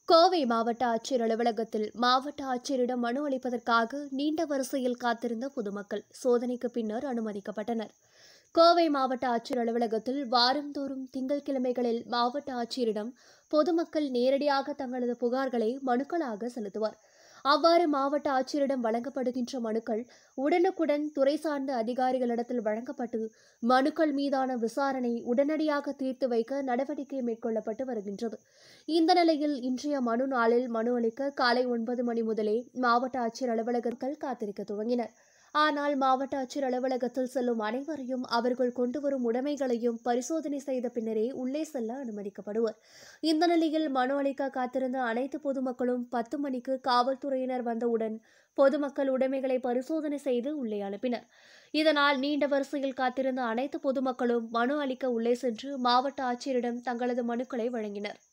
கோவை மாவட்ட ஆட்சியர் அலுவலகத்தில் மாவட்ட ஆட்சியரிடம் மனு அளிப்பதற்காக நீண்ட வரிசையில் காத்திருந்த பொதுமக்கள் சோதனைக்கு பின்னர் அனுமதிக்கப்பட்டனர் கோவை மாவட்ட ஆட்சியர் அலுவலகத்தில் வாரந்தோறும் திங்கட்கிழமைகளில் மாவட்ட ஆட்சியரிடம் பொதுமக்கள் நேரடியாக தங்களது புகார்களை மனுக்களாக செலுத்துவர் அவ்வாறு மாவட்ட ஆட்சியரிடம் வழங்கப்படுகின்ற மனுக்கள் உடனுக்குடன் துறை சார்ந்த அதிகாரிகளிடத்தில் வழங்கப்பட்டு மனுக்கள் மீதான விசாரணை உடனடியாக தீர்த்து வைக்க நடவடிக்கை மேற்கொள்ளப்பட்டு வருகின்றது இந்த நிலையில் இன்றைய மனு நாளில் மனு அளிக்க காலை ஒன்பது மணி முதலே மாவட்ட ஆட்சியர் அலுவலகங்கள் காத்திருக்க துவங்கினர் ஆனால் மாவட்ட ஆட்சியர் அலுவலகத்தில் செல்லும் அனைவரையும் அவர்கள் கொண்டு வரும் உடைமைகளையும் பரிசோதனை செய்த பின்னரே உள்ளே செல்ல அனுமதிக்கப்படுவர் இந்த நிலையில் மனு அளிக்க காத்திருந்த அனைத்து பொதுமக்களும் பத்து மணிக்கு காவல்துறையினர் வந்தவுடன் பொதுமக்கள் உடைமைகளை பரிசோதனை செய்து உள்ளே அனுப்பினர் இதனால் நீண்ட வரிசையில் காத்திருந்த அனைத்து பொதுமக்களும் மனு அளிக்க உள்ளே சென்று மாவட்ட ஆட்சியரிடம் தங்களது மனுக்களை வழங்கினர்